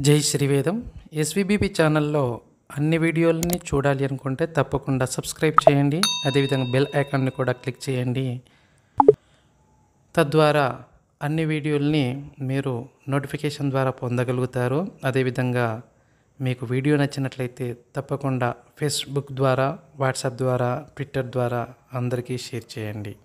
జై శ్రీవేదం ఎస్విబిపి ఛానల్లో అన్ని వీడియోలని చూడాలి అనుకుంటే తప్పకుండా సబ్స్క్రైబ్ చేయండి అదేవిధంగా బెల్ ఐకాన్ని కూడా క్లిక్ చేయండి తద్వారా అన్ని వీడియోల్ని మీరు నోటిఫికేషన్ ద్వారా పొందగలుగుతారు అదేవిధంగా మీకు వీడియో నచ్చినట్లయితే తప్పకుండా ఫేస్బుక్ ద్వారా వాట్సాప్ ద్వారా ట్విట్టర్ ద్వారా అందరికీ షేర్ చేయండి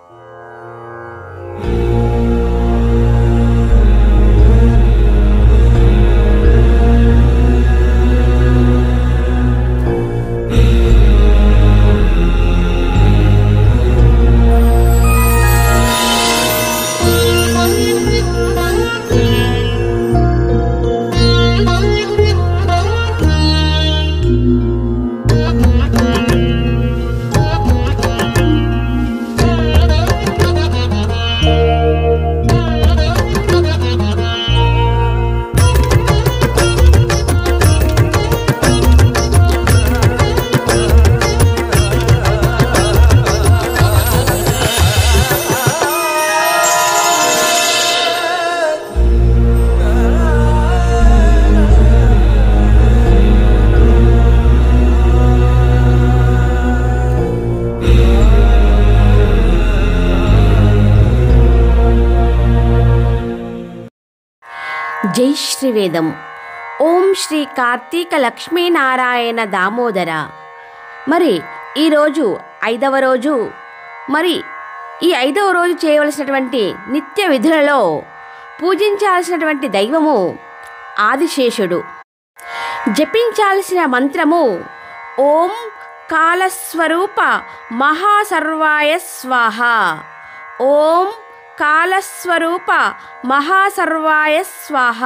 జై శ్రీవేదం ఓం శ్రీ కార్తీక లక్ష్మీనారాయణ దామోదర మరి ఈరోజు ఐదవ రోజు మరి ఈ ఐదవ రోజు చేయవలసినటువంటి నిత్య విధులలో పూజించాల్సినటువంటి దైవము ఆదిశేషుడు జపించాల్సిన మంత్రము ఓం కాలస్వరూప మహాసర్వాయ స్వాహ ఓం కాలస్వరూప మహాసర్వాయ స్వాహ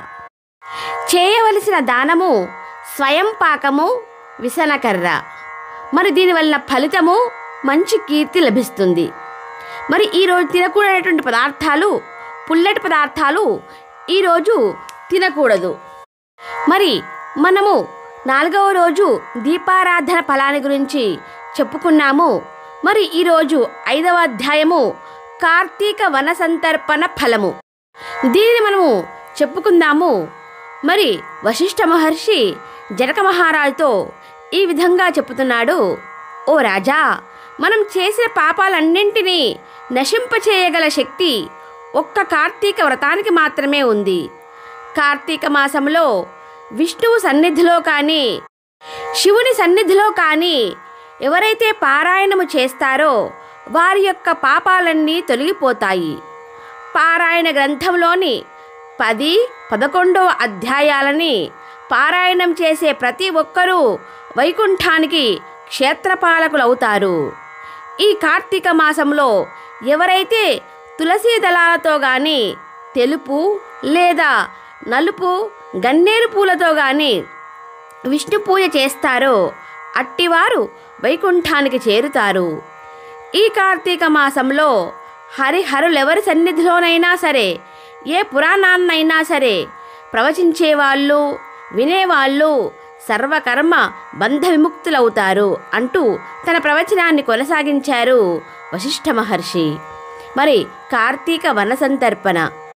చేయవలసిన దానము స్వయం పాకము విసనకర్ర మరి దీనివల్ల ఫలితము మంచి కీర్తి లభిస్తుంది మరి ఈరోజు తినకూడనటువంటి పదార్థాలు పుల్లటి పదార్థాలు ఈరోజు తినకూడదు మరి మనము నాలుగవ రోజు దీపారాధన ఫలాన్ని గురించి చెప్పుకున్నాము మరి ఈరోజు ఐదవ అధ్యాయము కార్తీక వన సంతర్పణ ఫలము దీనిని మనము చెప్పుకుందాము మరి వశిష్ఠ మహర్షి జనక మహారాజుతో ఈ విధంగా చెప్పుతున్నాడు ఓ రాజా మనం చేసిన పాపాలన్నింటినీ నశింపచేయగల శక్తి ఒక్క కార్తీక వ్రతానికి మాత్రమే ఉంది కార్తీక మాసంలో విష్ణువు సన్నిధిలో కానీ శివుని సన్నిధిలో కానీ ఎవరైతే పారాయణము చేస్తారో వారి యొక్క పాపాలన్నీ తొలగిపోతాయి పారాయణ గ్రంథంలోని పది పదకొండవ అధ్యాయాలని పారాయణం చేసే ప్రతి ఒక్కరూ వైకుంఠానికి క్షేత్రపాలకులవుతారు ఈ కార్తీక మాసంలో ఎవరైతే తులసీ దళాలతో గాని తెలుపు లేదా నలుపు గన్నేరు పూలతో గాని విష్ణు పూజ చేస్తారో అట్టివారు వైకుంఠానికి చేరుతారు ఈ కార్తీక మాసంలో హరిహరులెవరి సన్నిధిలోనైనా సరే ఏ పురాణాన్నైనా సరే ప్రవచించేవాళ్ళు వినేవాళ్ళు సర్వకర్మ బంధ విముక్తులవుతారు అంటూ తన ప్రవచనాన్ని కొనసాగించారు వశిష్ఠ మహర్షి మరి కార్తీక వన సంతర్పణ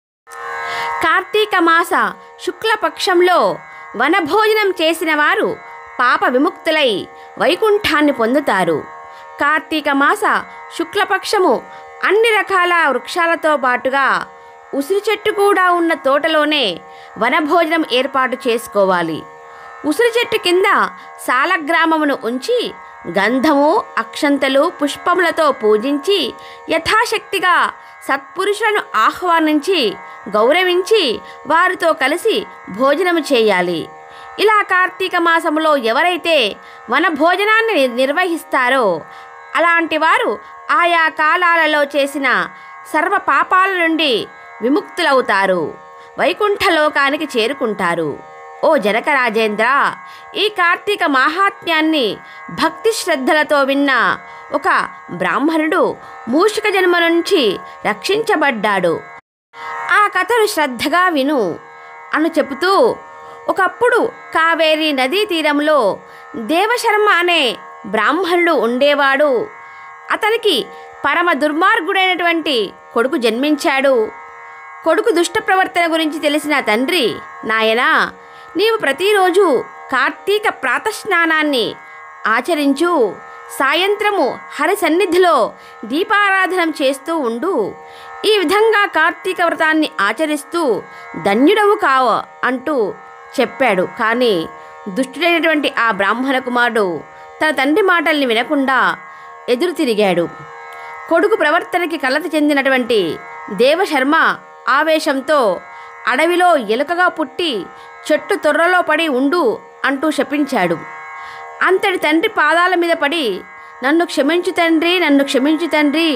కార్తీక మాస శుక్లపక్షంలో వనభోజనం చేసిన వారు పాప విముక్తులై వైకుంఠాన్ని పొందుతారు కార్తీక మాస శుక్లపక్షము అన్ని రకాల వృక్షాలతో పాటుగా ఉసిరి చెట్టు కూడా ఉన్న తోటలోనే వనభోజనం ఏర్పాటు చేసుకోవాలి ఉసిరి చెట్టు కింద సాలగ్రామమును ఉంచి గంధము అక్షంతలు పుష్పములతో పూజించి యథాశక్తిగా సత్పురుషులను ఆహ్వానించి గౌరవించి వారితో కలిసి భోజనము చేయాలి ఇలా కార్తీక మాసంలో ఎవరైతే వన భోజనాన్ని నిర్వహిస్తారో అలాంటి వారు ఆయా కాలాలలో చేసిన సర్వ పాపాల నుండి విముక్తులవుతారు వైకుంఠలోకానికి చేరుకుంటారు ఓ జనక రాజేంద్ర ఈ కార్తీక మాహాత్మ్యాన్ని భక్తి శ్రద్ధలతో విన్న ఒక బ్రాహ్మణుడు మూషిక జన్మ నుంచి రక్షించబడ్డాడు ఆ కథను శ్రద్ధగా విను అను చెబుతూ ఒకప్పుడు కావేరీ నదీ తీరంలో దేవశర్మ అనే బ్రాహ్మణుడు ఉండేవాడు అతనికి పరమ దుర్మార్గుడైనటువంటి కొడుకు జన్మించాడు కొడుకు దుష్ట ప్రవర్తన గురించి తెలిసిన తండ్రి నాయనా నీవు ప్రతిరోజు కార్తీక ప్రాతస్నానాన్ని ఆచరించు సాయంత్రము హరి సన్నిధిలో దీపారాధనం చేస్తూ ఉండు ఈ విధంగా కార్తీక వ్రతాన్ని ఆచరిస్తూ ధన్యుడవు కావ అంటూ చెప్పాడు కానీ దుష్టుడైనటువంటి ఆ బ్రాహ్మణ కుమారుడు తన తండ్రి మాటల్ని వినకుండా ఎదురు తిరిగాడు కొడుకు ప్రవర్తనకి కలత చెందినటువంటి దేవశర్మ ఆవేశంతో అడవిలో ఎలుకగా పుట్టి చెట్టు తొర్రలో పడి ఉండు అంటూ శపించాడు అంతటి తండ్రి పాదాల మీద పడి నన్ను క్షమించు తండ్రి నన్ను క్షమించు తండ్రి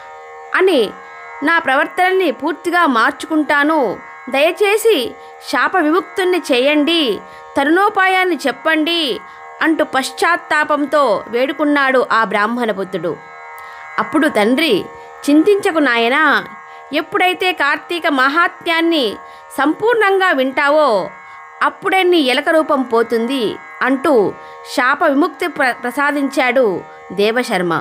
అని నా ప్రవర్తనని పూర్తిగా మార్చుకుంటాను దయచేసి శాప విముక్తుణ్ణి చేయండి తరుణోపాయాన్ని చెప్పండి అంటూ పశ్చాత్తాపంతో వేడుకున్నాడు ఆ బ్రాహ్మణ పుత్రుడు అప్పుడు తండ్రి చింతించకు నాయనా ఎప్పుడైతే కార్తీక మహాత్మ్యాన్ని సంపూర్ణంగా వింటావో అప్పుడే నీ ఎలక రూపం పోతుంది అంటూ శాప విముక్తి ప్ర ప్రసాదించాడు దేవశర్మ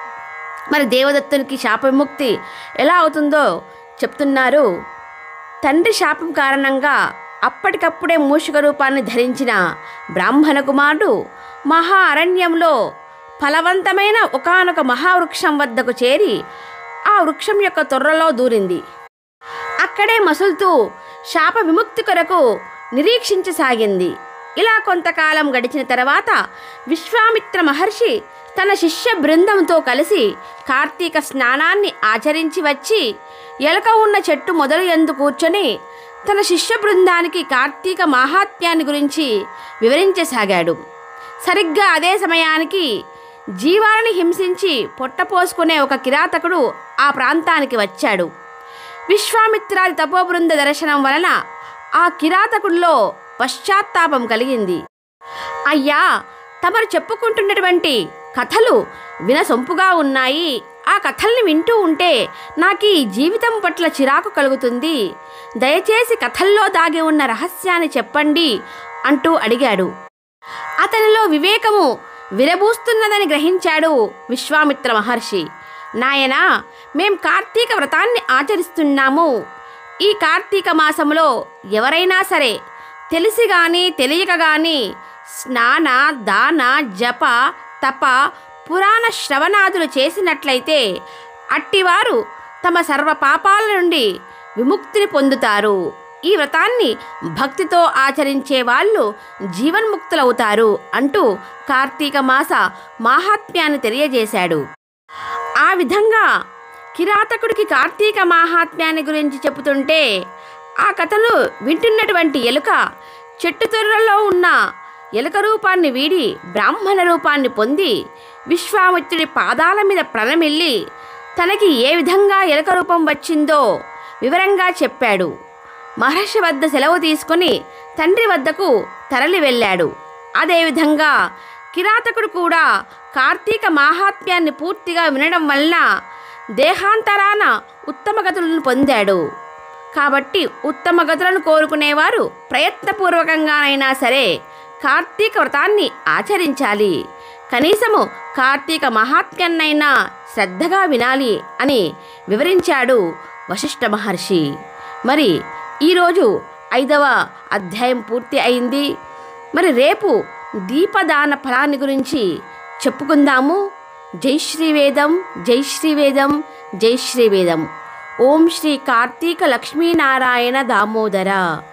మరి దేవదత్తునికి శాప విముక్తి ఎలా అవుతుందో చెప్తున్నారు తండ్రి శాపం కారణంగా అప్పటికప్పుడే మూషిక రూపాన్ని ధరించిన బ్రాహ్మణ కుమారుడు మహా అరణ్యంలో ఫలవంతమైన ఒకానొక మహావృక్షం వద్దకు చేరి ఆ వృక్షం యొక్క తొర్రలో దూరింది అక్కడే మసులుతూ శాప విముక్తి కొరకు నిరీక్షించసాగింది ఇలా కొంతకాలం గడిచిన తర్వాత విశ్వామిత్ర మహర్షి తన శిష్య బృందంతో కలిసి కార్తీక స్నానాన్ని ఆచరించి వచ్చి ఎలక ఉన్న చెట్టు మొదలు ఎందు కూర్చొని తన శిష్య బృందానికి కార్తీక మాహాత్మ్యాన్ని గురించి వివరించసాగాడు సరిగ్గా అదే సమయానికి జీవాలని హింసించి పొట్టపోసుకునే ఒక కిరాతకుడు ఆ ప్రాంతానికి వచ్చాడు విశ్వామిత్రాది తపోబృంద దర్శనం వలన ఆ కిరాతకుడిలో పశ్చాత్తాపం కలిగింది అయ్యా తమరు చెప్పుకుంటున్నటువంటి కథలు వినసొంపుగా ఉన్నాయి ఆ కథల్ని వింటూ ఉంటే నాకు ఈ జీవితం పట్ల చిరాకు కలుగుతుంది దయచేసి కథల్లో దాగి ఉన్న రహస్యాన్ని చెప్పండి అంటూ అడిగాడు అతనిలో వివేకము విరబూస్తున్నదని గ్రహించాడు విశ్వామిత్ర మహర్షి నాయనా మేం కార్తీక వ్రతాన్ని ఆచరిస్తున్నాము ఈ కార్తీక మాసంలో ఎవరైనా సరే తెలిసి గాని తెలియక గాని స్నాన దాన జప తప పురాణ శ్రవణాదులు చేసినట్లయితే అట్టివారు తమ సర్వ పాపాల నుండి విముక్తిని పొందుతారు ఈ వ్రతాన్ని భక్తితో ఆచరించే వాళ్ళు జీవన్ముక్తులవుతారు అంటూ కార్తీక మాస మాహాత్మ్యాన్ని తెలియజేశాడు ఆ విధంగా కిరాతకుడికి కార్తీక మాహాత్మ్యాన్ని గురించి చెబుతుంటే ఆ కథను వింటున్నటువంటి ఎలుక చెట్టు తొర్రలో ఉన్న ఎలుక రూపాన్ని వీడి బ్రాహ్మణ రూపాన్ని పొంది విశ్వామిత్రుడి పాదాల మీద ప్రణమిల్లి తనకి ఏ విధంగా ఎలుక రూపం వచ్చిందో వివరంగా చెప్పాడు మహర్షి వద్ద సెలవు తీసుకుని తండ్రి వద్దకు తరలి వెళ్ళాడు అదేవిధంగా కిరాతకుడు కూడా కార్తీక మాహాత్మ్యాన్ని పూర్తిగా వినడం వలన దేహాంతరాన ఉత్తమ గతులను పొందాడు కాబట్టి ఉత్తమ గతులను కోరుకునేవారు ప్రయత్నపూర్వకంగానైనా సరే కార్తీక వ్రతాన్ని ఆచరించాలి కనీసము కార్తీక మహాత్మ్యాన్నైనా శ్రద్ధగా వినాలి అని వివరించాడు వశిష్ఠ మహర్షి మరి ఈరోజు ఐదవ అధ్యాయం పూర్తి అయింది మరి రేపు దీపదాన ఫలాన్ని గురించి చెప్పుకుందాము జై శ్రీవేదం జై శ్రీవేదం జై శ్రీవేదం ఓం శ్రీ కార్తీక లక్ష్మీనారాయణ దామోదర